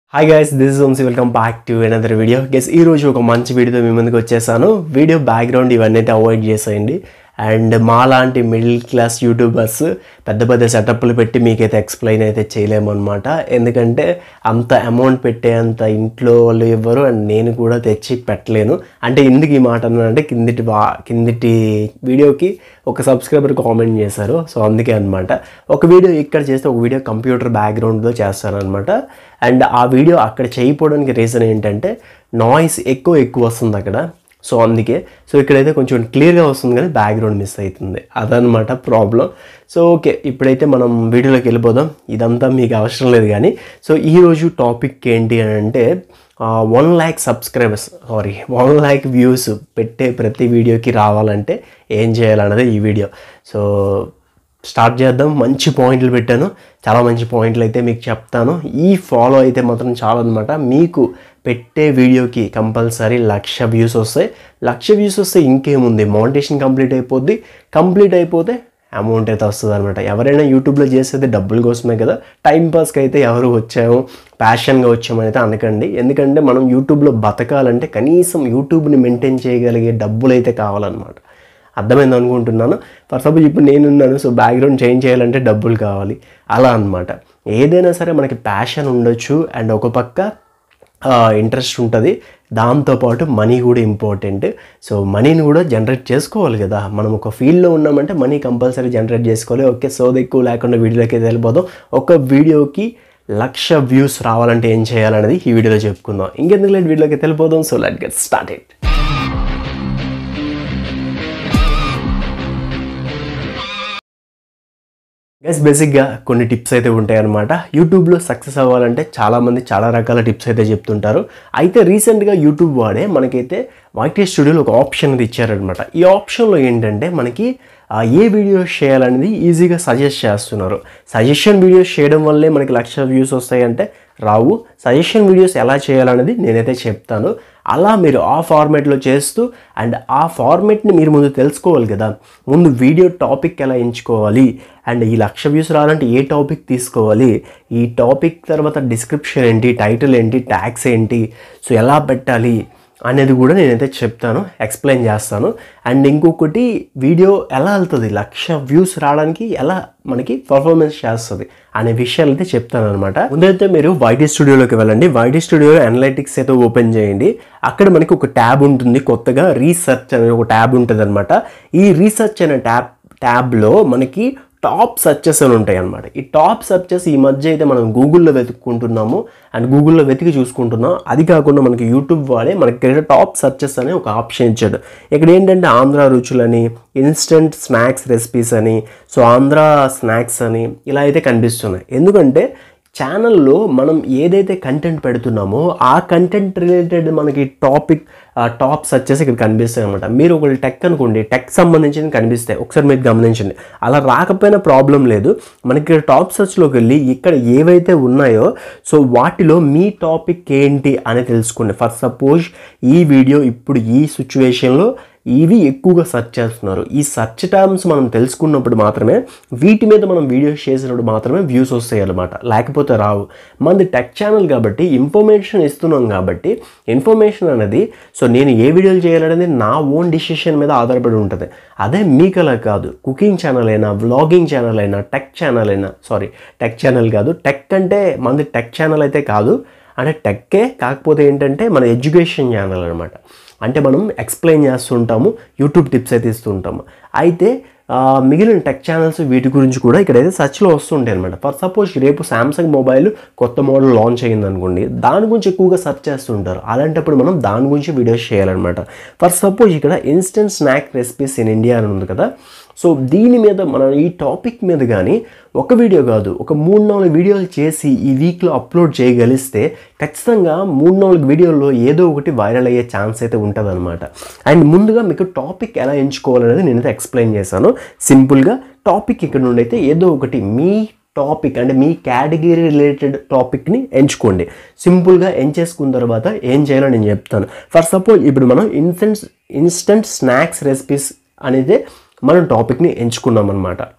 hi guys this is Vamshi welcome back to another video guys ఈ రోజు ఒక మంచి వీడియోతో మీ ముందుకు వచ్చేసాను వీడియో బ్యాక్గ్రౌండ్ ఇవన్నీ అయితే అవాయిడ్ చేసేయండి అండ్ మా లాంటి మిడిల్ క్లాస్ యూట్యూబర్స్ పెద్ద పెద్ద సెటప్లు పెట్టి మీకైతే ఎక్స్ప్లెయిన్ అయితే చేయలేము అనమాట ఎందుకంటే అంత అమౌంట్ పెట్టేంత ఇంట్లో వాళ్ళు ఇవ్వరు అండ్ నేను కూడా తెచ్చి పెట్టలేను అంటే ఎందుకు ఈ మాట అన్నానంటే కిందిటి వా కిందిటి వీడియోకి ఒక సబ్స్క్రైబర్ కామెంట్ చేశారు సో అందుకే అనమాట ఒక వీడియో ఇక్కడ చేస్తే ఒక వీడియో కంప్యూటర్ బ్యాక్గ్రౌండ్లో చేస్తాను అనమాట అండ్ ఆ వీడియో అక్కడ చేయకపోవడానికి రీజన్ ఏంటంటే నాయిస్ ఎక్కువ ఎక్కువ వస్తుంది అక్కడ సో అందుకే సో ఇక్కడైతే కొంచెం క్లియర్గా వస్తుంది కానీ బ్యాక్గ్రౌండ్ మిస్ అవుతుంది అదనమాట ప్రాబ్లం సో ఓకే ఇప్పుడైతే మనం వీడియోలోకి వెళ్ళిపోదాం ఇదంతా మీకు అవసరం లేదు కానీ సో ఈరోజు టాపిక్ ఏంటి అని అంటే one lakh subscribers sorry one lakh views పెట్టే ప్రతి వీడియోకి రావాలంటే ఏం చేయాలన్నది ఈ వీడియో సో స్టార్ట్ చేద్దాం మంచి పాయింట్లు పెట్టాను చాలా మంచి పాయింట్లు అయితే మీకు చెప్తాను ఈ ఫాలో అయితే మాత్రం చాలా అనమాట మీకు పెట్టే వీడియోకి కంపల్సరీ లక్ష వ్యూస్ వస్తాయి లక్ష వ్యూస్ వస్తే ఇంకేముంది మౌంటేషన్ కంప్లీట్ అయిపోద్ది కంప్లీట్ అయిపోతే అమౌంట్ అయితే వస్తుంది అనమాట ఎవరైనా యూట్యూబ్లో చేసేది డబ్బుల కోసమే కదా టైం పాస్కి అయితే ఎవరు వచ్చాము ప్యాషన్గా వచ్చామని అయితే అనకండి ఎందుకంటే మనం యూట్యూబ్లో బతకాలంటే కనీసం యూట్యూబ్ని మెయింటైన్ చేయగలిగే డబ్బులు అయితే కావాలన్నమాట అర్థమైంది అనుకుంటున్నాను ఫర్ సపోజ్ ఇప్పుడు నేనున్నాను సో బ్యాక్గ్రౌండ్ చేంజ్ చేయాలంటే డబ్బులు కావాలి అలా అనమాట ఏదైనా సరే మనకి ప్యాషన్ ఉండొచ్చు అండ్ ఒక పక్క ఇంట్రెస్ట్ ఉంటుంది దాంతోపాటు మనీ కూడా ఇంపార్టెంట్ సో మనీని కూడా జనరేట్ చేసుకోవాలి కదా మనం ఒక ఫీల్డ్లో ఉన్నామంటే మనీ కంపల్సరీ జనరేట్ చేసుకోవాలి ఓకే సోద ఎక్కువ లేకుండా వీడియోలోకి వెళ్ళిపోదాం ఒక వీడియోకి లక్ష వ్యూస్ రావాలంటే ఏం చేయాలనేది ఈ వీడియోలో చెప్పుకుందాం ఇంకెందుకు లేదు వీడియోలోకి వెళ్ళిపోదాం so let get start it guys బేసిక్గా కొన్ని టిప్స్ అయితే ఉంటాయి అనమాట యూట్యూబ్లో సక్సెస్ అవ్వాలంటే చాలామంది చాలా రకాల టిప్స్ అయితే చెప్తుంటారు అయితే రీసెంట్గా యూట్యూబ్ వాడే మనకైతే వైటీ స్టూడియోలో ఒక ఆప్షన్ అది ఇచ్చారనమాట ఈ ఆప్షన్లో ఏంటంటే మనకి ఆ, ఏ వీడియోస్ చేయాలనేది ఈజీగా సజెస్ట్ చేస్తున్నారు సజెషన్ వీడియోస్ చేయడం వల్లే మనకి లక్ష వ్యూస్ వస్తాయంటే రావు సజెషన్ వీడియోస్ ఎలా చేయాలనేది నేనైతే చెప్తాను అలా మీరు ఆ ఫార్మేట్లో చేస్తూ అండ్ ఆ ఫార్మేట్ని మీరు ముందు తెలుసుకోవాలి కదా ముందు వీడియో టాపిక్ ఎలా ఎంచుకోవాలి అండ్ ఈ లక్ష వ్యూస్ రావాలంటే ఏ టాపిక్ తీసుకోవాలి ఈ టాపిక్ తర్వాత డిస్క్రిప్షన్ ఏంటి టైటిల్ ఏంటి ట్యాగ్స్ ఏంటి సో ఎలా పెట్టాలి అనేది కూడా నేనైతే చెప్తాను ఎక్స్ప్లెయిన్ చేస్తాను అండ్ ఇంకొకటి వీడియో ఎలా వెళ్తుంది లక్ష వ్యూస్ రావడానికి ఎలా మనకి పర్ఫార్మెన్స్ చేస్తుంది అనే విషయాలు అయితే చెప్తాను అనమాట ముందైతే మీరు వైటీ స్టూడియోలోకి వెళ్ళండి వైటీ స్టూడియోలో అనలైటిక్స్ అయితే ఓపెన్ చేయండి అక్కడ మనకి ఒక ట్యాబ్ ఉంటుంది కొత్తగా రీసెర్చ్ అనే ఒక ట్యాబ్ ఉంటుంది అనమాట ఈ రీసెర్చ్ అనే ట్యాబ్ ట్యాబ్లో మనకి టాప్ సర్చెస్ అని ఉంటాయి అనమాట ఈ టాప్ సర్చెస్ ఈ మధ్య అయితే మనం గూగుల్లో వెతుక్కుంటున్నాము అండ్ గూగుల్లో వెతికి చూసుకుంటున్నాం అది కాకుండా మనకి యూట్యూబ్ వాడే మనకి ఇక్కడ టాప్ సర్చెస్ అనే ఒక ఆప్షన్ ఇచ్చాడు ఇక్కడ ఏంటంటే ఆంధ్ర రుచులని ఇన్స్టెంట్ స్నాక్స్ రెసిపీస్ అని సో ఆంధ్ర స్నాక్స్ అని ఇలా అయితే కనిపిస్తున్నాయి ఎందుకంటే ఛానల్లో మనం ఏదైతే కంటెంట్ పెడుతున్నామో ఆ కంటెంట్ రిలేటెడ్ మనకి టాపిక్ టాప్ సర్చెస్ ఇక్కడ కనిపిస్తాయి అనమాట మీరు ఒకటి టెక్ అనుకోండి టెక్ సంబంధించింది కనిపిస్తాయి ఒకసారి మీరు గమనించండి అలా రాకపోయినా ప్రాబ్లం లేదు మనకి ఇక్కడ టాప్ సర్చ్లోకి వెళ్ళి ఇక్కడ ఏవైతే ఉన్నాయో సో వాటిలో మీ టాపిక్ ఏంటి అని తెలుసుకోండి ఫర్ సపోజ్ ఈ వీడియో ఇప్పుడు ఈ సిచ్యువేషన్లో ఇవి ఎక్కువగా సెర్చ్ చేస్తున్నారు ఈ సెర్చ్ టర్మ్స్ మనం తెలుసుకున్నప్పుడు మాత్రమే వీటి మీద మనం వీడియోస్ చేసినప్పుడు మాత్రమే వ్యూస్ వస్తాయి అనమాట లేకపోతే రావు మనది టెక్ ఛానల్ కాబట్టి ఇన్ఫర్మేషన్ ఇస్తున్నాం కాబట్టి ఇన్ఫర్మేషన్ అనేది సో నేను ఏ వీడియోలు చేయాలనేది నా ఓన్ డిసిషన్ మీద ఆధారపడి ఉంటుంది అదే మీకు అలా కాదు కుకింగ్ ఛానల్ అయినా వ్లాగింగ్ ఛానల్ అయినా టెక్ ఛానల్ అయినా సారీ టెక్ ఛానల్ కాదు టెక్ అంటే మనది టెక్ ఛానల్ అయితే కాదు అంటే టెక్కే కాకపోతే ఏంటంటే మన ఎడ్యుకేషన్ ఛానల్ అనమాట అంటే మనం ఎక్స్ప్లెయిన్ చేస్తుంటాము యూట్యూబ్ టిప్స్ అయితే ఇస్తుంటాము అయితే ఆ, మిగిలిన టెక్ ఛానల్స్ వీటి గురించి కూడా ఇక్కడైతే సర్చ్లో వస్తుంటాయి అనమాట ఫర్ సపోజ్ రేపు శాంసంగ్ మొబైల్ కొత్త మోడల్ లాంచ్ అయ్యింది అనుకోండి దాని గురించి ఎక్కువగా సెర్చ్ చేస్తుంటారు అలాంటప్పుడు మనం దాని గురించి వీడియోస్ చేయాలన్నమాట ఫర్ సపోజ్ ఇక్కడ instant snack recipes in India అని ఉంది కదా సో దీని మీద మనం ఈ టాపిక్ మీద కానీ ఒక వీడియో కాదు ఒక మూడు నాలుగు వీడియోలు చేసి ఈ వీక్లో అప్లోడ్ చేయగలిస్తే ఖచ్చితంగా మూడు నాలుగు వీడియోల్లో ఏదో ఒకటి వైరల్ అయ్యే ఛాన్స్ అయితే ఉంటుంది అండ్ ముందుగా మీకు టాపిక్ ఎలా ఎంచుకోవాలనేది నేనైతే ఎక్స్ప్లెయిన్ చేశాను సింపుల్గా టాపిక్ ఇక్కడ నుండి అయితే ఏదో ఒకటి మీ టాపిక్ అంటే మీ కేటగిరీ రిలేటెడ్ టాపిక్ని ఎంచుకోండి సింపుల్గా ఎంచేసుకున్న తర్వాత ఏం చేయాలో నేను చెప్తాను ఫర్ సపోజ్ ఇప్పుడు మనం ఇన్స్టెంట్ ఇన్స్టెంట్ స్నాక్స్ రెసిపీస్ అనేది మనం టాపిక్ని ఎంచుకున్నాం అనమాట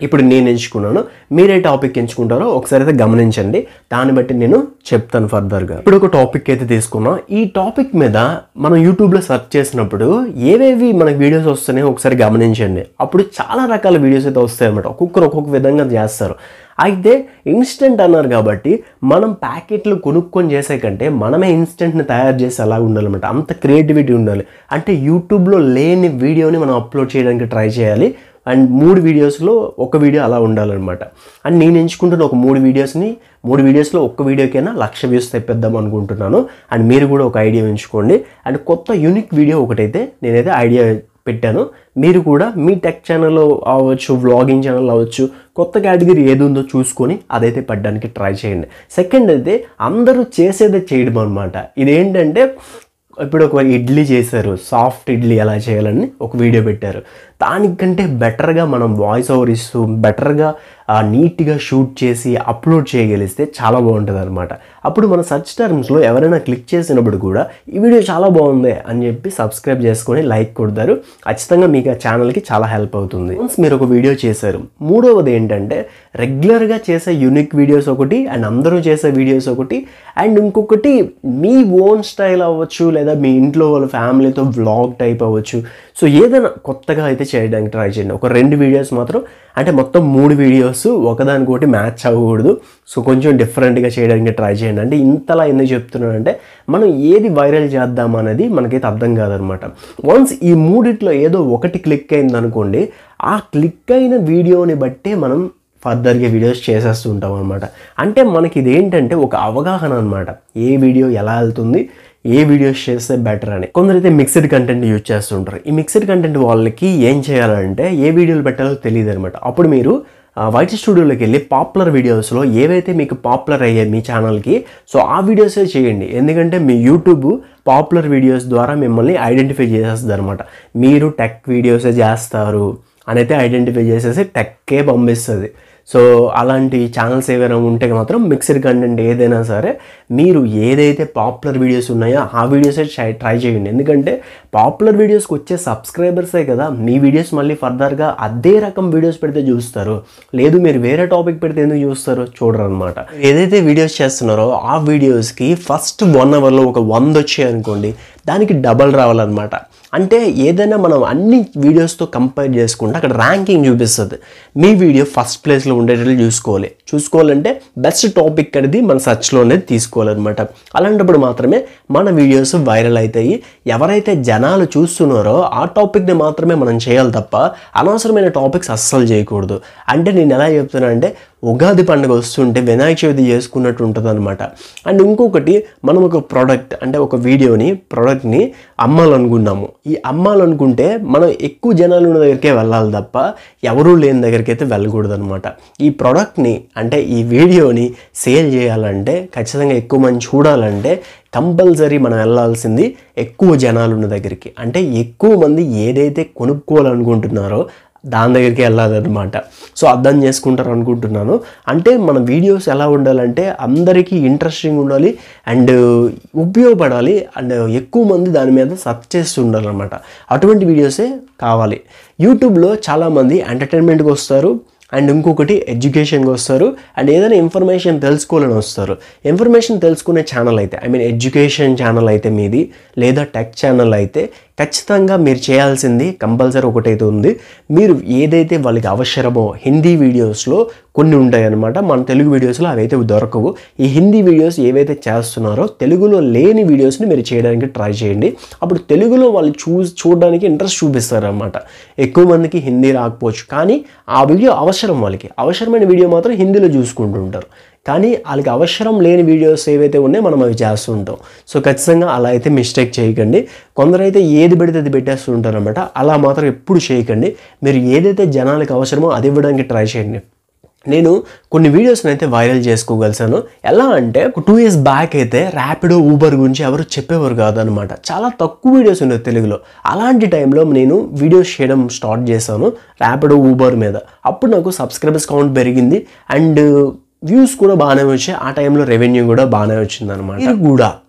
ఇప్పుడు నేను ఎంచుకున్నాను మీరే టాపిక్ ఎంచుకుంటారో ఒకసారి అయితే గమనించండి దాన్ని బట్టి నేను చెప్తాను ఫర్దర్గా ఇప్పుడు ఒక టాపిక్ అయితే తీసుకున్నాం ఈ టాపిక్ మీద మనం యూట్యూబ్లో సెర్చ్ చేసినప్పుడు ఏవేవి మనకి వీడియోస్ వస్తున్నాయో ఒకసారి గమనించండి అప్పుడు చాలా రకాల వీడియోస్ అయితే వస్తాయి అన్నమాట ఒక్కొక్కరు ఒక్కొక్క విధంగా చేస్తారు అయితే ఇన్స్టెంట్ అన్నారు కాబట్టి మనం ప్యాకెట్లు కొనుక్కొని చేసే కంటే మనమే ఇన్స్టెంట్ని తయారు చేసి అలా ఉండాలన్నమాట అంత క్రియేటివిటీ ఉండాలి అంటే యూట్యూబ్లో లేని వీడియోని మనం అప్లోడ్ చేయడానికి ట్రై చేయాలి అండ్ మూడు వీడియోస్లో ఒక వీడియో అలా ఉండాలన్నమాట అండ్ నేను ఎంచుకుంటున్న ఒక మూడు వీడియోస్ని మూడు వీడియోస్లో ఒక్క వీడియోకైనా లక్ష వ్యూస్ తెప్పిద్దాం అనుకుంటున్నాను అండ్ మీరు కూడా ఒక ఐడియా ఎంచుకోండి అండ్ కొత్త యూనిక్ వీడియో ఒకటైతే నేనైతే ఐడియా పెట్టాను మీరు కూడా మీ టెక్ ఛానల్లో అవ్వచ్చు వ్లాగింగ్ ఛానల్ అవ్వచ్చు కొత్త కేటగిరీ ఏది ఉందో చూసుకొని అదైతే పడ్డానికి ట్రై చేయండి సెకండ్ అయితే అందరూ చేసేదే చేయడం అనమాట ఇదేంటంటే ఇప్పుడు ఒక ఇడ్లీ చేశారు సాఫ్ట్ ఇడ్లీ ఎలా చేయాలని ఒక వీడియో పెట్టారు దానికంటే బెటర్గా మనం వాయిస్ ఓవర్ ఇస్తూ బెటర్గా నీట్గా షూట్ చేసి అప్లోడ్ చేయగలిస్తే చాలా బాగుంటుంది అనమాట అప్పుడు మన సర్చ్ టర్మ్స్లో ఎవరైనా క్లిక్ చేసినప్పుడు కూడా ఈ వీడియో చాలా బాగుంది అని చెప్పి సబ్స్క్రైబ్ చేసుకొని లైక్ కొడతారు ఖచ్చితంగా మీకు ఆ ఛానల్కి చాలా హెల్ప్ అవుతుంది Once మీరు ఒక వీడియో చేశారు మూడవది ఏంటంటే రెగ్యులర్గా చేసే యూనిక్ వీడియోస్ ఒకటి అండ్ అందరూ చేసే వీడియోస్ ఒకటి అండ్ ఇంకొకటి మీ ఓన్ స్టైల్ అవ్వచ్చు లేదా మీ ఇంట్లో వాళ్ళ ఫ్యామిలీతో వ్లాగ్ టైప్ అవ్వచ్చు సో ఏదైనా కొత్తగా అయితే చేయడానికి ట్రై చేయండి ఒక రెండు వీడియోస్ మాత్రం అంటే మొత్తం మూడు వీడియోస్ ఒకదానికొకటి మ్యాచ్ అవ్వకూడదు సో కొంచెం డిఫరెంట్గా చేయడానికి ట్రై చేయండి అంటే ఇంతలా ఎందుకు చెప్తున్నానంటే మనం ఏది వైరల్ చేద్దాం అనేది మనకైతే అర్థం కాదనమాట వన్స్ ఈ మూడిట్లో ఏదో ఒకటి క్లిక్ అయింది అనుకోండి ఆ క్లిక్ అయిన వీడియోని బట్టే మనం ఫర్దర్గా వీడియోస్ చేసేస్తూ ఉంటాం అనమాట అంటే మనకి ఇది ఏంటంటే ఒక అవగాహన అనమాట ఏ వీడియో ఎలా వెళ్తుంది ఏ వీడియోస్ చేస్తే బెటర్ అని కొందరైతే మిక్స్డ్ కంటెంట్ యూజ్ చేస్తుంటారు ఈ మిక్స్డ్ కంటెంట్ వాళ్ళకి ఏం చేయాలంటే ఏ వీడియోలు పెట్టాలో తెలియదు అనమాట అప్పుడు మీరు వైట్ స్టూడియోలోకి వెళ్ళి పాపులర్ వీడియోస్లో ఏవైతే మీకు పాపులర్ అయ్యాయి మీ ఛానల్కి సో ఆ వీడియోసే చేయండి ఎందుకంటే మీ యూట్యూబ్ పాపులర్ వీడియోస్ ద్వారా మిమ్మల్ని ఐడెంటిఫై చేసేస్తుంది అనమాట మీరు టెక్ వీడియోసే చేస్తారు అని అయితే ఐడెంటిఫై చేసేసి టెక్కే పంపిస్తుంది సో అలాంటి ఛానల్స్ ఏవైనా ఉంటే మాత్రం మిక్స్డ్ కంటెంట్ ఏదైనా సరే మీరు ఏదైతే పాపులర్ వీడియోస్ ఉన్నాయో ఆ వీడియోసే ట్రై చేయండి ఎందుకంటే పాపులర్ వీడియోస్కి వచ్చే సబ్స్క్రైబర్సే కదా మీ వీడియోస్ మళ్ళీ ఫర్దర్గా అదే రకం వీడియోస్ పెడితే చూస్తారు లేదు మీరు వేరే టాపిక్ పెడితే ఎందుకు చూస్తారు చూడరు అనమాట ఏదైతే వీడియోస్ చేస్తున్నారో ఆ వీడియోస్కి ఫస్ట్ వన్ అవర్లో ఒక వంద వచ్చాయి అనుకోండి దానికి డబల్ రావాలన్నమాట అంటే ఏదైనా మనం అన్ని వీడియోస్తో కంపేర్ చేసుకుంటే అక్కడ ర్యాంకింగ్ చూపిస్తుంది మీ వీడియో ఫస్ట్ ప్లేస్లో ఉండేటట్లు చూసుకోవాలి చూసుకోవాలంటే బెస్ట్ టాపిక్ అనేది మన సర్చ్లో అనేది తీసుకోవాలన్నమాట అలాంటప్పుడు మాత్రమే మన వీడియోస్ వైరల్ అవుతాయి ఎవరైతే జనాలు చూస్తున్నారో ఆ టాపిక్ని మాత్రమే మనం చేయాలి తప్ప అనవసరమైన టాపిక్స్ అస్సలు చేయకూడదు అంటే నేను ఎలా చెప్తున్నా అంటే ఉగాది పండుగ వస్తుంటే వినాయక చవితి చేసుకున్నట్టు ఉంటుంది అనమాట అండ్ ఇంకొకటి మనం ఒక ప్రోడక్ట్ అంటే ఒక వీడియోని ప్రోడక్ట్ని అమ్మాలనుకున్నాము ఈ అమ్మాలనుకుంటే మనం ఎక్కువ జనాలు ఉన్న దగ్గరికే వెళ్ళాలి తప్ప ఎవరూ లేని దగ్గరికి అయితే వెళ్ళకూడదు అనమాట ఈ ప్రోడక్ట్ని అంటే ఈ వీడియోని సేల్ చేయాలంటే ఖచ్చితంగా ఎక్కువ మంది చూడాలంటే కంపల్సరీ మనం వెళ్ళాల్సింది ఎక్కువ జనాలు ఉన్న దగ్గరికి అంటే ఎక్కువ మంది ఏదైతే కొనుక్కోవాలనుకుంటున్నారో దాని దగ్గరికి వెళ్ళాలన్నమాట సో అర్థం చేసుకుంటారు అనుకుంటున్నాను అంటే మన వీడియోస్ ఎలా ఉండాలంటే అందరికీ ఇంట్రెస్టింగ్ ఉండాలి అండ్ ఉపయోగపడాలి అండ్ ఎక్కువ మంది దాని మీద సర్చ్ చేస్తూ ఉండాలన్నమాట అటువంటి వీడియోసే కావాలి యూట్యూబ్లో చాలామంది ఎంటర్టైన్మెంట్కి వస్తారు అండ్ ఇంకొకటి ఎడ్యుకేషన్కి వస్తారు అండ్ ఏదైనా ఇన్ఫర్మేషన్ తెలుసుకోవాలని వస్తారు ఇన్ఫర్మేషన్ తెలుసుకునే ఛానల్ అయితే ఐ మీన్ ఎడ్యుకేషన్ ఛానల్ అయితే మీది లేదా టెక్ ఛానల్ అయితే ఖచ్చితంగా మీరు చేయాల్సింది కంపల్సరీ ఒకటైతే ఉంది మీరు ఏదైతే వాళ్ళకి అవసరమో హిందీ వీడియోస్లో కొన్ని ఉంటాయి అన్నమాట మన తెలుగు వీడియోస్లో అవైతే దొరకవు ఈ హిందీ వీడియోస్ ఏవైతే చేస్తున్నారో తెలుగులో లేని వీడియోస్ని మీరు చేయడానికి ట్రై చేయండి అప్పుడు తెలుగులో వాళ్ళు చూ చూడడానికి ఇంట్రెస్ట్ చూపిస్తారన్నమాట ఎక్కువ మందికి హిందీ రాకపోవచ్చు కానీ ఆ వీడియో అవసరం వాళ్ళకి అవసరమైన వీడియో మాత్రం హిందీలో చూసుకుంటుంటారు కానీ వాళ్ళకి అవసరం లేని వీడియోస్ ఏవైతే ఉన్నాయో మనం అవి చేస్తుంటాం సో ఖచ్చితంగా అలా అయితే మిస్టేక్ చేయకండి కొందరైతే ఏది పెడితే అది పెట్టేస్తుంటారు అనమాట అలా మాత్రం ఎప్పుడు చేయకండి మీరు ఏదైతే జనాలకు అవసరమో అది ఇవ్వడానికి ట్రై చేయండి నేను కొన్ని వీడియోస్ని అయితే వైరల్ చేసుకోగలిసాను ఎలా అంటే ఒక టూ ఇయర్స్ బ్యాక్ అయితే ర్యాపిడో ఊబర్ గురించి ఎవరు చెప్పేవారు కాదనమాట చాలా తక్కువ వీడియోస్ ఉన్నాయి తెలుగులో అలాంటి టైంలో నేను వీడియోస్ చేయడం స్టార్ట్ చేశాను ర్యాపిడో ఊబర్ మీద అప్పుడు నాకు సబ్స్క్రైబర్స్ కౌంట్ పెరిగింది అండ్ వ్యూస్ కూడా బాగానే వచ్చాయి ఆ టైంలో రెవెన్యూ కూడా బాగానే వచ్చింది అనమాట మీరు కూడా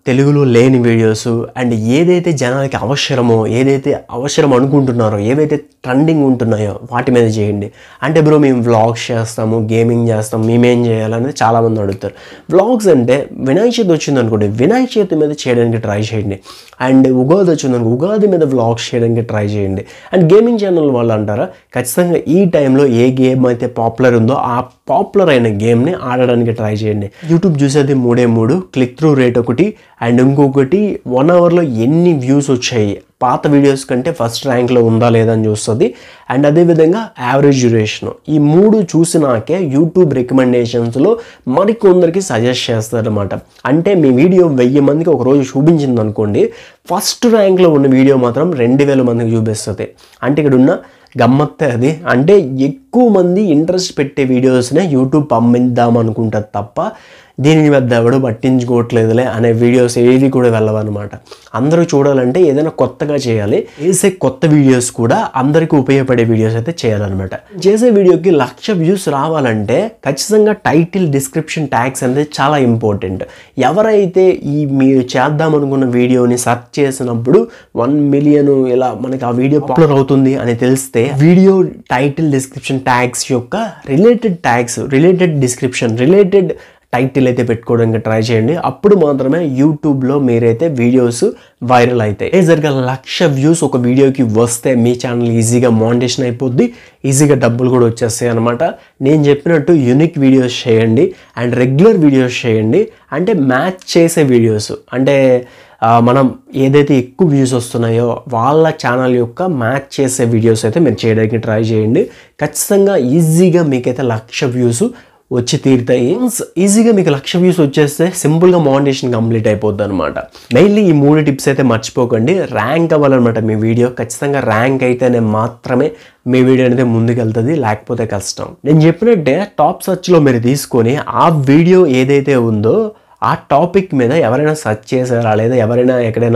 తెలుగులో లేని వీడియోస్ అండ్ ఏదైతే జనాలకి అవసరమో ఏదైతే అవసరం అనుకుంటున్నారో ఏవైతే ట్రెండింగ్ ఉంటున్నాయో వాటి మీద చేయండి అంటే బ్రో మేము వ్లాగ్స్ చేస్తాము గేమింగ్ చేస్తాం మేమేం చేయాలనేది చాలామంది అడుగుతారు వ్లాగ్స్ అంటే వినాయక చవితి వచ్చింది అనుకోండి వినాయక చవితి మీద చేయడానికి ట్రై చేయండి అండ్ ఉగాది వచ్చింది అనుకో ఉగాది మీద వ్లాగ్స్ చేయడానికి ట్రై చేయండి అండ్ గేమింగ్ ఛానల్ వాళ్ళు అంటారా ఖచ్చితంగా ఈ టైంలో ఏ గేమ్ అయితే పాపులర్ ఉందో ఆ పాపులర్ అయిన గేమ్ని ఆడడానికి ట్రై చేయండి యూట్యూబ్ చూసేది మూడే మూడు క్లిక్ త్రూ రేట్ ఒకటి అండ్ ఇంకొకటి వన్ అవర్లో ఎన్ని వ్యూస్ వచ్చాయి పాత వీడియోస్ కంటే ఫస్ట్ ర్యాంక్లో ఉందా లేదా అని చూస్తుంది అండ్ అదేవిధంగా యావరేజ్ డ్యూరేషన్ ఈ మూడు చూసినాకే యూట్యూబ్ రికమెండేషన్స్లో మరికొందరికి సజెస్ట్ చేస్తారనమాట అంటే మీ వీడియో వెయ్యి మందికి ఒక రోజు చూపించింది అనుకోండి ఫస్ట్ ర్యాంక్లో ఉన్న వీడియో మాత్రం రెండు వేల మందికి చూపిస్తుంది అంటే ఇక్కడ ఉన్న గమ్మత్తే అది అంటే ఎక్కువ మంది ఇంట్రెస్ట్ పెట్టే వీడియోస్నే యూట్యూబ్ పంపిద్దాం అనుకుంటారు తప్ప దీని పెద్ద ఎవడు పట్టించుకోవట్లేదులే అనే వీడియోస్ ఏవి కూడా వెళ్ళవన్నమాట అందరూ చూడాలంటే ఏదైనా కొత్తగా చేయాలి వేసే కొత్త వీడియోస్ కూడా అందరికీ ఉపయోగపడే వీడియోస్ అయితే చేయాలన్నమాట చేసే వీడియోకి లక్ష వ్యూస్ రావాలంటే ఖచ్చితంగా టైటిల్ డిస్క్రిప్షన్ ట్యాగ్స్ అనేది చాలా ఇంపార్టెంట్ ఎవరైతే ఈ మీరు చేద్దాం అనుకున్న వీడియోని సెర్చ్ చేసినప్పుడు వన్ మిలియన్ ఇలా మనకి ఆ వీడియో పాపులర్ అవుతుంది అని తెలిస్తే వీడియో టైటిల్ డిస్క్రిప్షన్ ట్యాగ్స్ యొక్క related tags related description related title అయితే పెట్టుకోవడానికి ట్రై చేయండి అప్పుడు మాత్రమే యూట్యూబ్లో మీరైతే వీడియోస్ వైరల్ అవుతాయి ఏజర్గా లక్ష వ్యూస్ ఒక వీడియోకి వస్తే మీ ఛానల్ ఈజీగా మానిటేషన్ అయిపోద్ది ఈజీగా డబ్బులు కూడా వచ్చేస్తాయి అనమాట నేను చెప్పినట్టు యూనిక్ వీడియోస్ చేయండి అండ్ రెగ్యులర్ వీడియోస్ చేయండి అంటే మ్యాచ్ చేసే వీడియోస్ అంటే ఆ, మనం ఏదైతే ఎక్కువ వ్యూస్ వస్తున్నాయో వాళ్ళ ఛానల్ యొక్క మ్యాచ్ చేసే వీడియోస్ అయితే మీరు చేయడానికి ట్రై చేయండి ఖచ్చితంగా ఈజీగా మీకైతే లక్ష వ్యూస్ వచ్చి తీరుతాయి ఈజీగా మీకు లక్ష వ్యూస్ వచ్చేస్తే సింపుల్గా మానిటేషన్ కంప్లీట్ అయిపోద్ది అనమాట మెయిన్లీ ఈ మూడు టిప్స్ అయితే మర్చిపోకండి ర్యాంక్ అవ్వాలన్నమాట మీ వీడియో ఖచ్చితంగా ర్యాంక్ అయితేనే మాత్రమే మీ వీడియో అనేది ముందుకెళ్తుంది లేకపోతే కష్టం నేను చెప్పినట్టే టాప్ సర్చ్లో మీరు తీసుకొని ఆ వీడియో ఏదైతే ఉందో ఆ టాపిక్ మీద ఎవరైనా సెర్చ్ చేశారా లేదా ఎవరైనా ఎక్కడైనా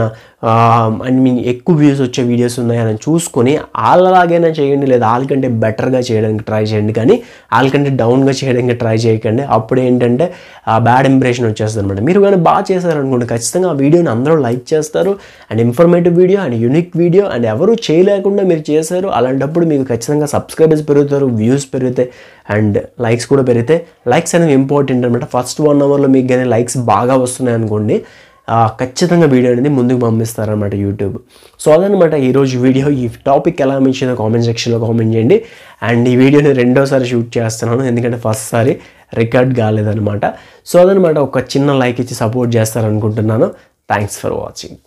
ఐ మీన్ ఎక్కువ వ్యూస్ వచ్చే వీడియోస్ ఉన్నాయని చూసుకొని వాళ్ళలాగైనా చేయండి లేదా వాళ్ళకంటే బెటర్గా చేయడానికి ట్రై చేయండి కానీ వాళ్ళకంటే డౌన్గా చేయడానికి ట్రై చేయకండి అప్పుడు ఏంటంటే ఆ బ్యాడ్ ఇంప్రెషన్ వచ్చేస్తుంది అనమాట మీరు కానీ బాగా చేశారనుకోండి ఖచ్చితంగా ఆ వీడియోని అందరూ లైక్ చేస్తారు and informative video and unique video and ఎవరు చేయలేకుండా మీరు చేశారు అలాంటప్పుడు మీకు ఖచ్చితంగా సబ్స్క్రైబర్స్ పెరుగుతారు వ్యూస్ పెరుగుతాయి అండ్ లైక్స్ కూడా పెరిగితే లైక్స్ అనేవి ఇంపార్టెంట్ అనమాట ఫస్ట్ వన్ అవర్లో మీకు కానీ లైక్స్ బాగా వస్తున్నాయి అనుకోండి ఆ, ఖచ్చితంగా వీడియో అనేది ముందుకు పంపిస్తారనమాట యూట్యూబ్ సో అదనమాట ఈరోజు వీడియో ఈ టాపిక్ ఎలా అనిపించిందో కామెంట్ సెక్షన్లో కామెంట్ చేయండి అండ్ ఈ వీడియోని రెండోసారి షూట్ చేస్తున్నాను ఎందుకంటే ఫస్ట్ సారి రికార్డ్ కాలేదనమాట సో అదనమాట ఒక చిన్న లైక్ ఇచ్చి సపోర్ట్ చేస్తారనుకుంటున్నాను థ్యాంక్స్ ఫర్ వాచింగ్